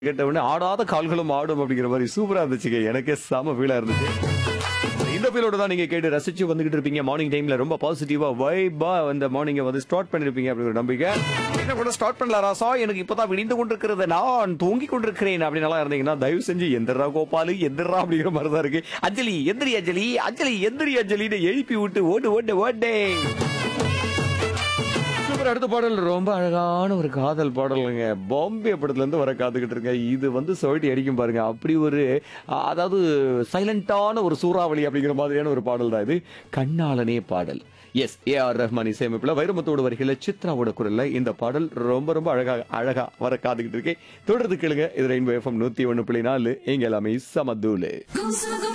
கேட்ட உடனே ஆடாத கால்களும் ஆடும் அப்படிங்கிற மாதிரி சூப்பரா இருந்துச்சுங்க எனக்கே செம ஃபீலா இருந்துச்சு இந்த ஃபீலோட தான் நீங்க கேட்டு ரசிச்சு வந்துகிட்டு இருப்பீங்க மார்னிங் டைம்ல ரொம்ப பாசிட்டிவா வைபா அந்த மார்னிங்க வந்து ஸ்டார்ட் பண்ணிருப்பீங்க அப்படிங்கிற நம்பிக்கை என்ன கூட ஸ்டார்ட் பண்ணல ராசா எனக்கு இப்பதான் விடிந்து கொண்டிருக்கிறது நான் தூங்கி கொண்டிருக்கிறேன் அப்படின்னு எல்லாம் இருந்தீங்கன்னா தயவு செஞ்சு எந்திரா கோபாலு எந்திரா அப்படிங்கிற மாதிரி தான் இருக்கு அஞ்சலி எந்திரி அஞ்சலி அஞ்சலி எந்திரி அஞ்சலின்னு எழுப்பி விட்டு ஓடு ஓடு ஓடே சூப்பர் அடுத்த பாடல் ரொம்ப அழகான ஒரு காதல் பாடலுங்க பாம்பே படத்துல இருந்து வர காத்துக்கிட்டு இருக்கேன் இது வந்து சொவட்டி அடிக்கும் பாருங்க அப்படி ஒரு அ, அதாவது சைலண்டான ஒரு சூறாவளி அப்படிங்கிற மாதிரியான ஒரு பாடல் தான் இது கண்ணாளனே பாடல் எஸ் ஏ ஆர் ரஹ்மான் இசையமைப்புல வைரமுத்தோட வரிகள சித்ராவோட குரல்ல இந்த பாடல் ரொம்ப ரொம்ப அழகா அழகா வர காத்துக்கிட்டு இருக்கேன் தொடர்ந்து கேளுங்க இது ரெயின்போ எஃப்எம் நூத்தி ஒண்ணு புள்ளி நாலு எங்க எல்லாமே சமதூலு